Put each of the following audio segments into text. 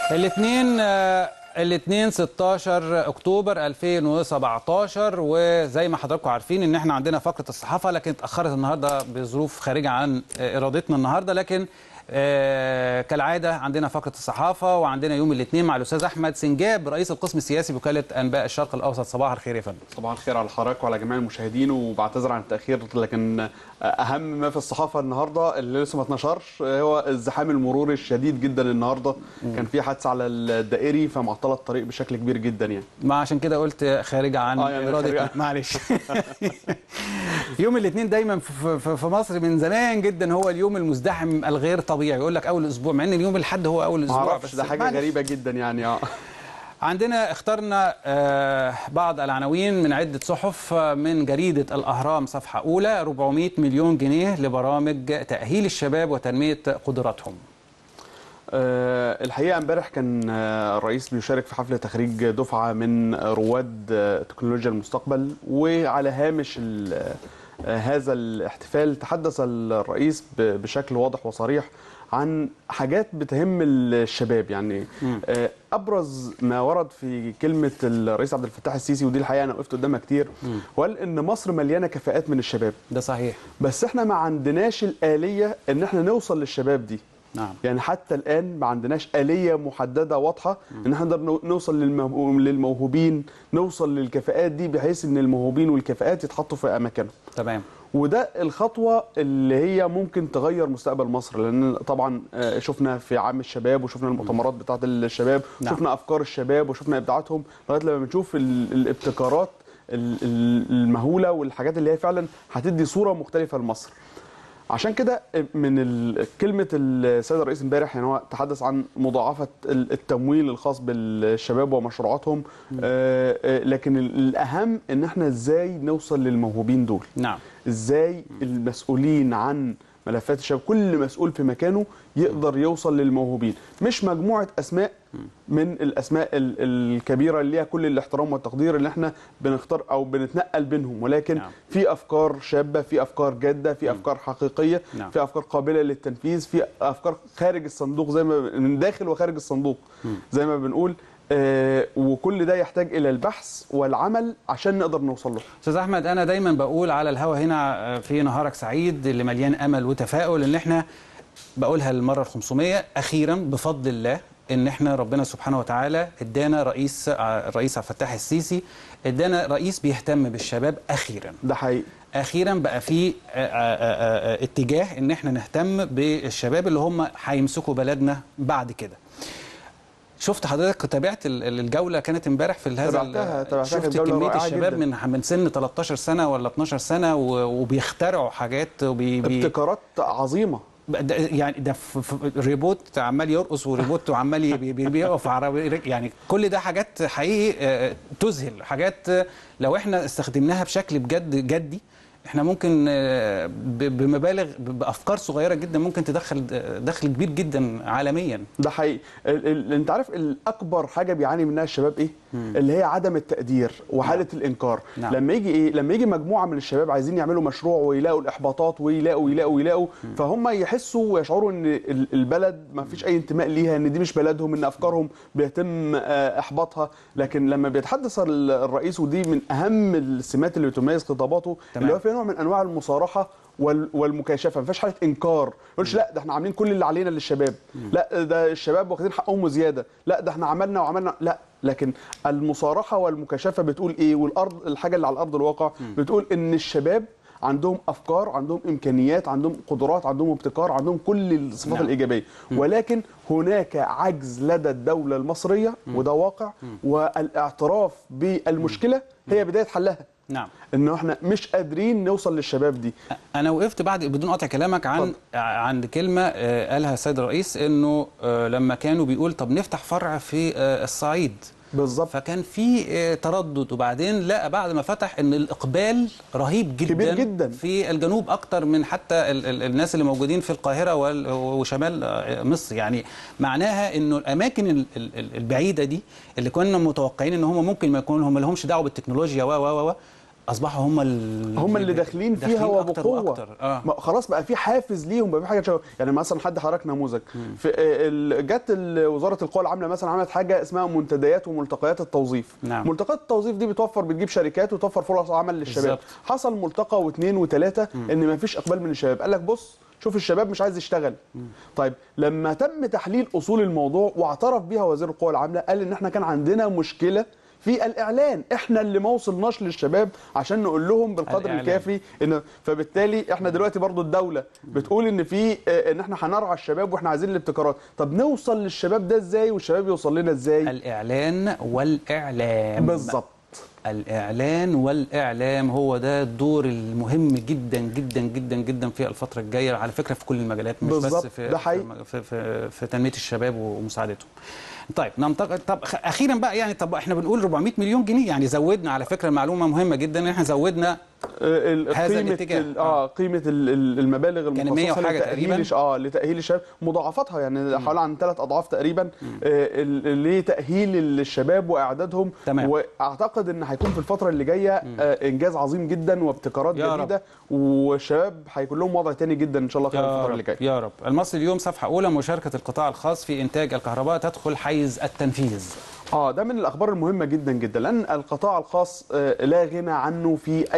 الاثنين الاثنين 16 اكتوبر 2017 وزي ما حضراتكم عارفين ان احنا عندنا فقره الصحافه لكن اتاخرت النهارده بظروف خارجه عن ارادتنا النهارده لكن آه كالعاده عندنا فقره الصحافه وعندنا يوم الاثنين مع الاستاذ احمد سنجاب رئيس القسم السياسي بوكاله انباء الشرق الاوسط صباح الخير يا فندم صباح الخير على حضرتك وعلى جميع المشاهدين وبعتذر عن التاخير لكن اهم ما في الصحافه النهارده اللي لسه ما اتنشرش هو الزحام المروري الشديد جدا النهارده م. كان في حادثه على الدائري فمعطله الطريق بشكل كبير جدا يعني ما عشان كده قلت خارجه عن آه يعني ارادتك معلش يوم الاثنين دايما في مصر من زمان جدا هو اليوم المزدحم الغير طبيعي يقول لك اول اسبوع مع ان اليوم الاحد هو اول اسبوع بس ده حاجه غريبه جدا يعني اه عندنا اخترنا بعض العناوين من عدة صحف من جريدة الأهرام صفحة أولى 400 مليون جنيه لبرامج تأهيل الشباب وتنمية قدراتهم أه الحقيقه امبارح كان الرئيس بيشارك في حفل تخريج دفعه من رواد تكنولوجيا المستقبل وعلى هامش هذا الاحتفال تحدث الرئيس بشكل واضح وصريح عن حاجات بتهم الشباب يعني م. ابرز ما ورد في كلمه الرئيس عبد الفتاح السيسي ودي الحقيقه انا وقفت قدامها كتير وقال ان مصر مليانه كفاءات من الشباب ده صحيح بس احنا ما عندناش الاليه ان احنا نوصل للشباب دي نعم. يعني حتى الان ما عندناش اليه محدده واضحه م. ان احنا نقدر نوصل للموهوبين نوصل للكفاءات دي بحيث ان الموهوبين والكفاءات يتحطوا في اماكنهم تمام وده الخطوة اللي هي ممكن تغير مستقبل مصر لأن طبعا شفنا في عام الشباب وشفنا المؤتمرات بتاعة الشباب نعم. شفنا أفكار الشباب وشفنا إبداعاتهم لغاية لما بنشوف الابتكارات المهولة والحاجات اللي هي فعلا هتدي صورة مختلفة لمصر عشان كده من كلمة السيد الرئيس امبارح يعني هو تحدث عن مضاعفة التمويل الخاص بالشباب ومشروعاتهم آه لكن الأهم إن احنا ازاي نوصل للموهوبين دول نعم ازاي المسؤولين عن ملفات الشباب كل مسؤول في مكانه يقدر يوصل للموهوبين مش مجموعة أسماء من الأسماء الكبيرة اللي ليها كل الاحترام والتقدير اللي احنا بنختار أو بنتنقل بينهم ولكن نعم. في أفكار شابة في أفكار جادة في أفكار حقيقية نعم. في أفكار قابلة للتنفيذ في أفكار خارج الصندوق زي ما من داخل وخارج الصندوق زي ما بنقول آه وكل ده يحتاج الى البحث والعمل عشان نقدر نوصل له. استاذ احمد انا دايما بقول على الهوا هنا في نهارك سعيد اللي مليان امل وتفاؤل ان احنا بقولها المره ال 500 اخيرا بفضل الله ان احنا ربنا سبحانه وتعالى ادانا رئيس الرئيس عبد الفتاح السيسي ادانا رئيس بيهتم بالشباب اخيرا. ده حقيقي. اخيرا بقى في اتجاه ان احنا نهتم بالشباب اللي هم هيمسكوا بلدنا بعد كده. شفت حضرتك تابعت الجوله كانت امبارح في هذا تابعتها تابعتها شفت كميه الشباب من من سن 13 سنه ولا 12 سنه وبيخترعوا حاجات وبي ابتكارات عظيمه يعني ده في ريبوت عمال يرقص وريبوت وعمال بيقف عربي يعني كل ده حاجات حقيقي تذهل حاجات لو احنا استخدمناها بشكل بجد جدي احنا ممكن بمبالغ بافكار صغيره جدا ممكن تدخل دخل كبير جدا عالميا ده حقيقي انت عارف الاكبر حاجه بيعاني منها الشباب ايه مم. اللي هي عدم التقدير وحاله نعم. الانكار نعم. لما يجي ايه لما يجي مجموعه من الشباب عايزين يعملوا مشروع ويلاقوا الاحباطات ويلاقوا ويلاقوا ويلاقوا مم. فهم يحسوا ويشعروا ان البلد ما فيش اي انتماء ليها ان دي مش بلدهم ان افكارهم بيتم احباطها لكن لما بيتحدث الرئيس ودي من اهم السمات اللي بتميز خطاباته تمام. اللي هو في نوع من انواع المصارحه والمكاشفه ما فيش حاله انكار ما يقولش لا ده احنا عاملين كل اللي علينا للشباب لا ده الشباب واخدين حقهم وزياده لا ده احنا عملنا وعملنا لا لكن المصارحه والمكاشفه بتقول ايه والارض الحاجه اللي على الارض الواقع بتقول ان الشباب عندهم افكار عندهم امكانيات عندهم قدرات عندهم ابتكار عندهم كل الصفات نعم. الايجابيه ولكن هناك عجز لدى الدوله المصريه وده واقع والاعتراف بالمشكله هي بدايه حلها نعم انه احنا مش قادرين نوصل للشباب دي انا وقفت بعد بدون قطع كلامك عن اتفضل. عند كلمه آه، قالها السيد الرئيس انه آه، لما كانوا بيقول طب نفتح فرع في آه، الصعيد بالظبط فكان في آه، تردد وبعدين لقى بعد ما فتح ان الاقبال رهيب جدا كبير جدا. في الجنوب اكتر من حتى ال ال الناس اللي موجودين في القاهره وال- وشمال آه، مصر يعني معناها انه الاماكن ال- ال- ال- البعيده دي اللي كنا متوقعين ان هم ممكن ما يكونوا هم لهمش دعوه بالتكنولوجيا و و و اصبحوا هم ال... هم اللي داخلين فيها أكتر وبقوه وأكتر. آه. ما خلاص بقى في حافز ليهم بقى في حاجه شو... يعني مثلا حد حضرتك نموذج في ال... جت ال- وزاره القوى العامله مثلا عملت حاجه اسمها منتديات وملتقيات التوظيف نعم. ملتقيات التوظيف دي بتوفر بتجيب شركات وتوفر فرص عمل للشباب بالظبط. حصل ملتقى واثنين وثلاثه ان ما فيش اقبال من الشباب قال لك بص شوف الشباب مش عايز يشتغل طيب لما تم تحليل اصول الموضوع واعترف بيها وزير القوى العامله قال ان احنا كان عندنا مشكله في الاعلان احنا اللي ما وصلناش للشباب عشان نقول لهم بالقدر الإعلان. الكافي ان فبالتالي احنا دلوقتي برضو الدوله بتقول ان في اه، ان احنا هنرعى الشباب واحنا عايزين الابتكارات طب نوصل للشباب ده ازاي والشباب يوصل لنا ازاي الاعلان والاعلام بالظبط الاعلان والاعلام هو ده الدور المهم جدا جدا جدا جدا في الفتره الجايه على فكره في كل المجالات مش بالظبط، بس في ده حقيقي. في, في, في تنميه الشباب ومساعدتهم طيب ننتقل طب خ- اخيرا بقى يعني طب احنا بنقول 400 مليون جنيه يعني زودنا على فكره معلومه مهمه جدا ان احنا زودنا اه، ال- هذا قيمه الاتجاه. ال- اه قيمه ال- ال- المبالغ كان 100 المخصصه وحاجة لتأهيل تقريباً. الش- اه لتاهيل الشباب مضاعفتها يعني حوالي عن ثلاث اضعاف تقريبا اه، ال- لتاهيل الشباب واعدادهم تمام. واعتقد ان هيكون في الفتره اللي جايه اه، انجاز عظيم جدا وابتكارات يا رب. جديده والشباب هيكون لهم وضع تاني جدا ان شاء الله خلال يا الفتره اللي رب جايه يا رب المصري اليوم صفحه اولى مشاركه القطاع الخاص في انتاج الكهرباء تدخل حيز التنفيذ اه ده من الاخبار المهمه جدا جدا لان القطاع الخاص آه، لا غنى عنه في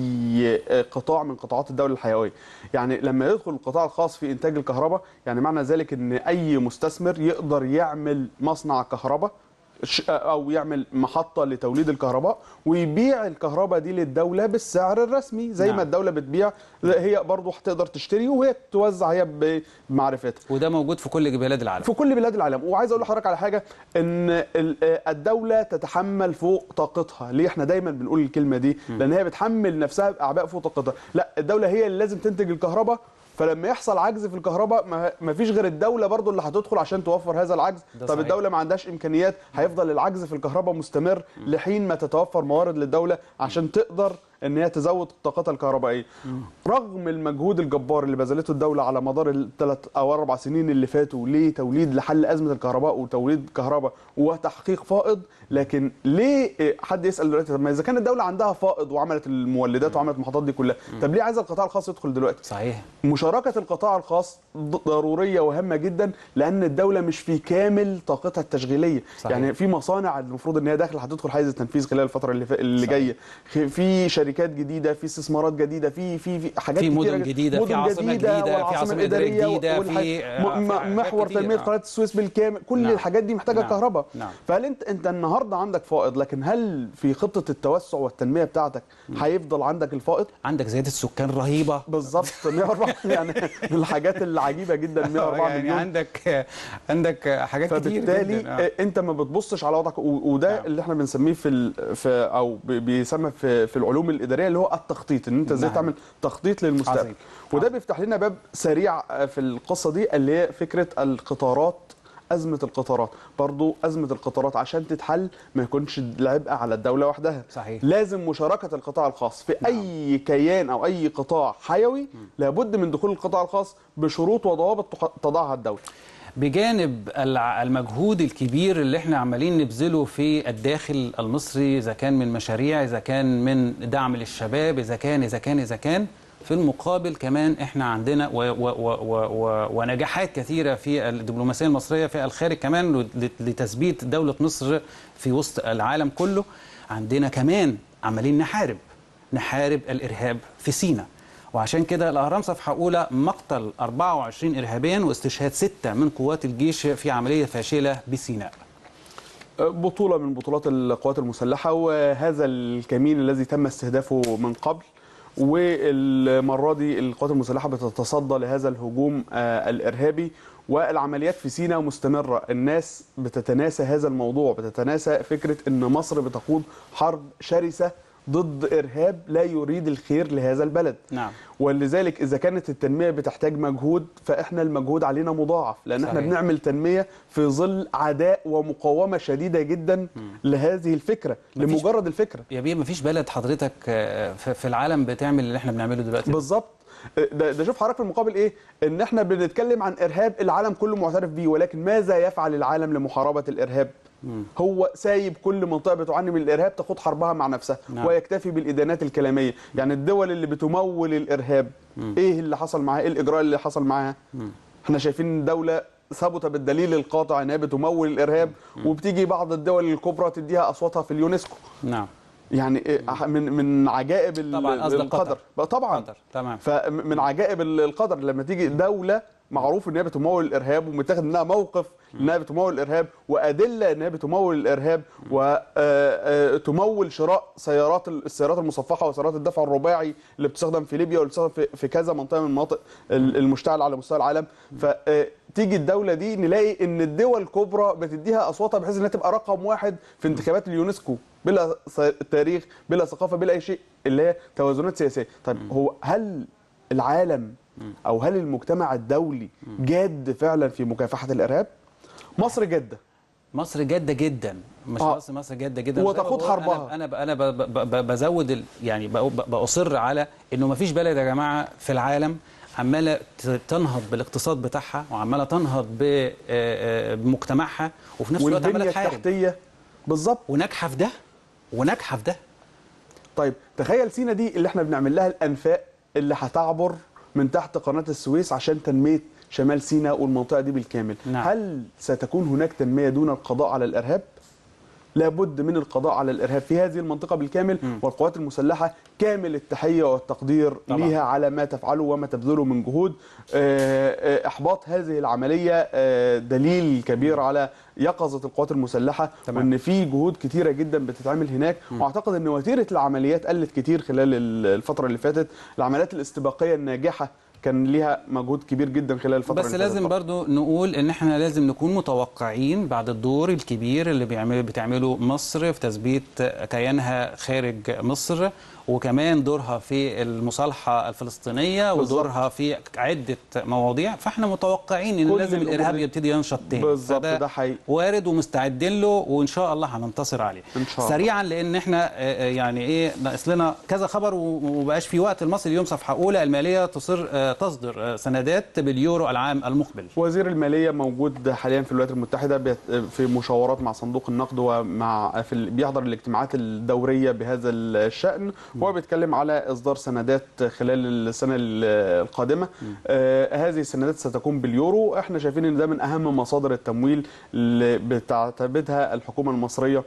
اي آه، قطاع من قطاعات الدوله الحيويه يعني لما يدخل القطاع الخاص في انتاج الكهرباء يعني معنى ذلك ان اي مستثمر يقدر يعمل مصنع كهرباء ش- او يعمل محطه لتوليد الكهرباء ويبيع الكهرباء دي للدوله بالسعر الرسمي زي نعم. ما الدوله بتبيع لا، هي برضه هتقدر تشتري وهي توزع هي بمعرفتها وده موجود في كل بلاد العالم في كل بلاد العالم وعايز اقول لحضرتك على حاجه ان ال- آه، الدوله تتحمل فوق طاقتها ليه احنا دايما بنقول الكلمه دي لان هي بتحمل نفسها باعباء فوق طاقتها لا الدوله هي اللي لازم تنتج الكهرباء فلما يحصل عجز في الكهرباء ما- ما فيش غير الدوله برضو اللي هتدخل عشان توفر هذا العجز ده طب صحيح. الدوله ما عندهاش امكانيات هيفضل العجز في الكهرباء مستمر لحين ما تتوفر موارد للدوله عشان تقدر ان هي تزود طاقتها الكهربائيه رغم المجهود الجبار اللي بذلته الدوله على مدار الثلاث او اربع سنين اللي فاتوا لتوليد لحل ازمه الكهرباء وتوليد كهرباء وتحقيق فائض لكن ليه إيه، حد يسال دلوقتي طب ما اذا كان الدوله عندها فائض وعملت المولدات وعملت المحطات دي كلها طب ليه عايزه القطاع الخاص يدخل دلوقتي صحيح مشاركة القطاع الخاص ض- ضرورية وهامة جدا لأن الدولة مش في كامل طاقتها التشغيلية صحيح. يعني في مصانع المفروض إن هي داخلة هتدخل حيز التنفيذ خلال الفترة اللي, ف... اللي صحيح. جاية خ- في شركات جديدة في استثمارات جديدة في في في حاجات في كتيرة مدن جدا. جديدة، في مدن عاصمة جديدة، في والعاصمة عاصمة إدارية الإدارية جديدة، والح- في- م- آه، م- في حاجات محور كتير، تنمية آه. قناة السويس بالكامل كل نعم. الحاجات دي محتاجة نعم. كهرباء نعم. فهل انت انت النهارده عندك فائض لكن هل في خطة التوسع والتنمية بتاعتك هيفضل عندك الفائض؟ عندك زياده السكان رهيبه بالظبط 104 يعني من الحاجات العجيبه جدا 104 يعني مليون عندك عندك حاجات كتير فبالتالي جدا آه. انت ما بتبصش على وضعك و- وده نعم. اللي احنا بنسميه في, ال... في او ب- بيسمى في في العلوم الاداريه اللي هو التخطيط ان انت ازاي نعم. تعمل تخطيط للمستقبل عظيم. وده بيفتح لنا باب سريع في القصه دي اللي هي فكره القطارات أزمة القطارات برضو أزمة القطارات عشان تتحل ما يكونش العبء على الدولة وحدها صحيح. لازم مشاركة القطاع الخاص في نعم. أي كيان أو أي قطاع حيوي لابد من دخول القطاع الخاص بشروط وضوابط تح- تضعها الدولة بجانب الع- المجهود الكبير اللي احنا عمالين نبذله في الداخل المصري اذا كان من مشاريع اذا كان من دعم للشباب اذا كان اذا كان اذا كان في المقابل كمان احنا عندنا و و و و و ونجاحات كثيره في الدبلوماسيه المصريه في الخارج كمان ل- لتثبيت دوله مصر في وسط العالم كله عندنا كمان عمالين نحارب نحارب الارهاب في سيناء وعشان كده الاهرام صفحه اولى مقتل 24 ارهابيا واستشهاد سته من قوات الجيش في عمليه فاشله بسيناء بطولة من بطولات القوات المسلحة وهذا الكمين الذي تم استهدافه من قبل والمرة دي القوات المسلحة بتتصدى لهذا الهجوم آه، الإرهابي والعمليات في سيناء مستمرة الناس بتتناسى هذا الموضوع بتتناسى فكرة أن مصر بتقود حرب شرسة ضد إرهاب لا يريد الخير لهذا البلد نعم. ولذلك إذا كانت التنمية بتحتاج مجهود فإحنا المجهود علينا مضاعف لأن إحنا صحيح. بنعمل تنمية في ظل عداء ومقاومة شديدة جدا لهذه الفكرة مفيش- لمجرد الفكرة يا بيه مفيش بلد حضرتك آه، في في العالم بتعمل اللي احنا بنعمله دلوقتي بالظبط ده, ده شوف حضرتك في المقابل ايه ان احنا بنتكلم عن ارهاب العالم كله معترف بيه ولكن ماذا يفعل العالم لمحاربه الارهاب هو سايب كل منطقه بتعاني من الارهاب تخوض حربها مع نفسها نعم. ويكتفي بالادانات الكلاميه يعني الدول اللي بتمول الارهاب ايه اللي حصل معاها ايه الاجراء اللي حصل معاها احنا شايفين دوله ثبت بالدليل القاطع انها بتمول الارهاب وبتيجي بعض الدول الكبرى تديها اصواتها في اليونسكو نعم يعني إيه من من عجائب ال- طبعاً قصدك القدر طبعا قطر تمام فمن عجائب ال- القدر لما تيجي دوله معروف ان هي بتمول الارهاب ومتاخد منها موقف انها بتمول الارهاب وادله انها بتمول الارهاب وتمول شراء سيارات ال- السيارات المصفحه وسيارات الدفع الرباعي اللي بتستخدم في ليبيا واللي بتستخدم في- في كذا منطقه من المناطق ال- المشتعله على مستوى العالم فتيجي الدوله دي نلاقي ان الدول الكبرى بتديها اصواتها بحيث انها تبقى رقم واحد في انتخابات اليونسكو بلا س- تاريخ بلا ثقافه بلا اي شيء اللي هي توازنات سياسيه طيب هو هل العالم او هل المجتمع الدولي جاد فعلا في مكافحه الارهاب مصر جاده مصر جاده جدا مش آه. مصر مصر جاده جدا وتخوض زي ما بقول حربها. انا انا ب- انا ب- ب- ب- بزود ال- يعني ب- ب- باصر على انه ما فيش بلد يا جماعه في العالم عماله ت- تنهض بالاقتصاد بتاعها وعماله تنهض ب- آه، آه، بمجتمعها وفي نفس الوقت والبنيه عماله تحارب التحتيه بالظبط وناجحه في ده وناجحه في ده طيب تخيل سينا دي اللي احنا بنعمل لها الانفاق اللي هتعبر من تحت قناه السويس عشان تنميه شمال سيناء والمنطقه دي بالكامل نعم. هل ستكون هناك تنميه دون القضاء على الارهاب لابد من القضاء على الارهاب في هذه المنطقه بالكامل والقوات المسلحه كامل التحيه والتقدير طبعا. ليها على ما تفعله وما تبذله من جهود آه، آه، احباط هذه العمليه آه، دليل كبير على يقظه القوات المسلحه تمام. وان في جهود كتيره جدا بتتعمل هناك واعتقد ان وتيره العمليات قلت كتير خلال ال- الفتره اللي فاتت العمليات الاستباقيه الناجحه كان ليها مجهود كبير جدا خلال الفتره بس اللي لازم فاتت برضو نقول ان احنا لازم نكون متوقعين بعد الدور الكبير اللي بيعمل بتعمله مصر في تثبيت كيانها خارج مصر وكمان دورها في المصالحه الفلسطينيه بالظبط. ودورها في عده مواضيع فاحنا متوقعين ان كل لازم الأمور الارهاب دي- يبتدي ينشط تاني بالظبط، فده ده حقيقي. وارد ومستعدين له وان شاء الله هننتصر عليه إن شاء الله. سريعا لان احنا آه، آه، يعني ايه ناقص لنا كذا خبر ومبقاش في وقت المصري اليوم صفحه اولى الماليه تصر آه، تصدر آه، سندات باليورو العام المقبل وزير الماليه موجود حاليا في الولايات المتحده بيت- في مشاورات مع صندوق النقد ومع في ال- بيحضر الاجتماعات الدوريه بهذا الشان وهو بيتكلم على اصدار سندات خلال السنه ال- القادمه آه هذه السندات ستكون باليورو احنا شايفين ان ده من اهم مصادر التمويل اللي بتعتمدها الحكومه المصريه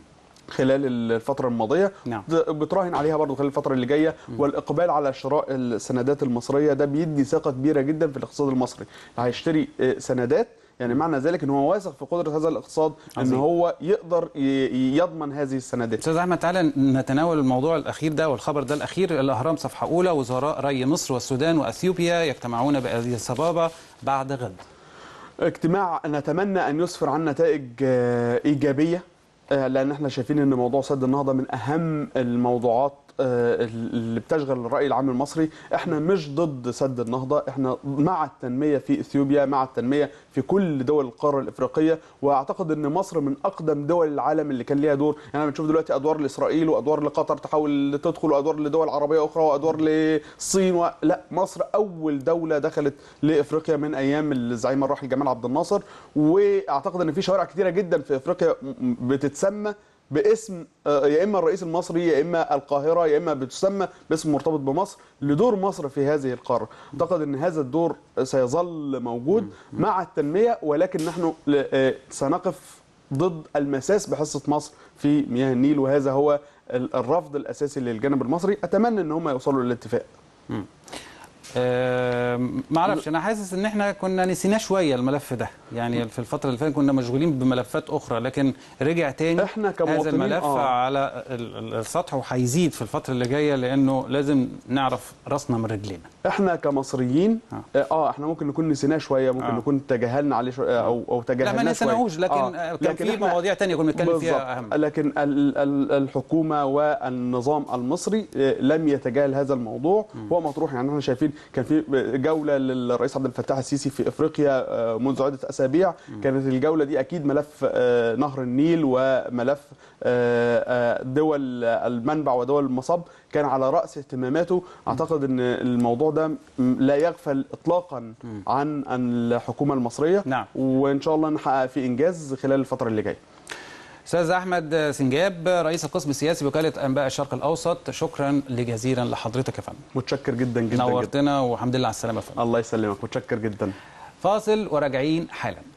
خلال الفترة الماضية نعم. د- بتراهن عليها برضو خلال الفترة اللي جاية والإقبال على شراء السندات المصرية ده بيدي ثقة كبيرة جدا في الاقتصاد المصري اللي هيشتري آه، سندات يعني معنى ذلك ان هو واثق في قدرة هذا الاقتصاد ان عظيم. هو يقدر ي- يضمن هذه السندات استاذ احمد تعالى نتناول الموضوع الاخير ده والخبر ده الاخير الاهرام صفحه اولى وزراء ري مصر والسودان واثيوبيا يجتمعون باديس ابابا بعد غد اجتماع نتمنى ان يسفر عن نتائج آه، ايجابيه آه، لان احنا شايفين ان موضوع سد النهضه من اهم الموضوعات آه، اللي بتشغل الراي العام المصري احنا مش ضد سد النهضه احنا مع التنميه في اثيوبيا مع التنميه في كل دول القاره الافريقيه واعتقد ان مصر من اقدم دول العالم اللي كان ليها دور يعني بنشوف دلوقتي ادوار لاسرائيل وادوار لقطر تحاول تدخل وادوار لدول عربيه اخرى وادوار للصين و... لا مصر اول دوله دخلت لافريقيا من ايام الزعيم الراحل جمال عبد الناصر واعتقد ان في شوارع كتيره جدا في افريقيا م- بتتسمى باسم آه، يا اما الرئيس المصري يا اما القاهره يا اما بتسمى باسم مرتبط بمصر لدور مصر في هذه القاره اعتقد ان هذا الدور سيظل موجود مع التنميه ولكن نحن ل- آه، سنقف ضد المساس بحصه مصر في مياه النيل وهذا هو ال- الرفض الاساسي للجانب المصري اتمنى ان هم يوصلوا للاتفاق ما اعرفش انا حاسس ان احنا كنا نسيناه شويه الملف ده يعني في الفتره اللي فاتت كنا مشغولين بملفات اخرى لكن رجع تاني إحنا هذا كمواطنين، الملف آه. على ال- ال- السطح وهيزيد في الفتره اللي جايه لانه لازم نعرف راسنا من رجلينا احنا كمصريين آه. اه, آه احنا ممكن نكون نسيناه شويه ممكن آه. آه. نكون تجاهلنا عليه شويه او او لا تجاهلناه ما شويه نسيناهوش لكن آه. كان في إحنا- مواضيع تانية كنا بنتكلم فيها اهم بالظبط. لكن ال- ال- الحكومه والنظام المصري آه، لم يتجاهل هذا الموضوع هو مطروح يعني احنا شايفين كان في جوله للرئيس عبد الفتاح السيسي في افريقيا آه، منذ عده اسابيع كانت الجوله دي اكيد ملف آه، نهر النيل وملف آه، آه، دول المنبع ودول المصب كان على راس اهتماماته اعتقد ان الموضوع ده م- لا يغفل اطلاقا عن الحكومه المصريه نعم. وان شاء الله نحقق فيه انجاز خلال الفتره اللي جايه استاذ احمد سنجاب رئيس القسم السياسي بوكاله انباء الشرق الاوسط شكرا جزيلا لحضرتك يا فندم متشكر جدا جدا جدا نورتنا والحمد لله على السلامه يا فندم الله يسلمك متشكر جدا فاصل وراجعين حالا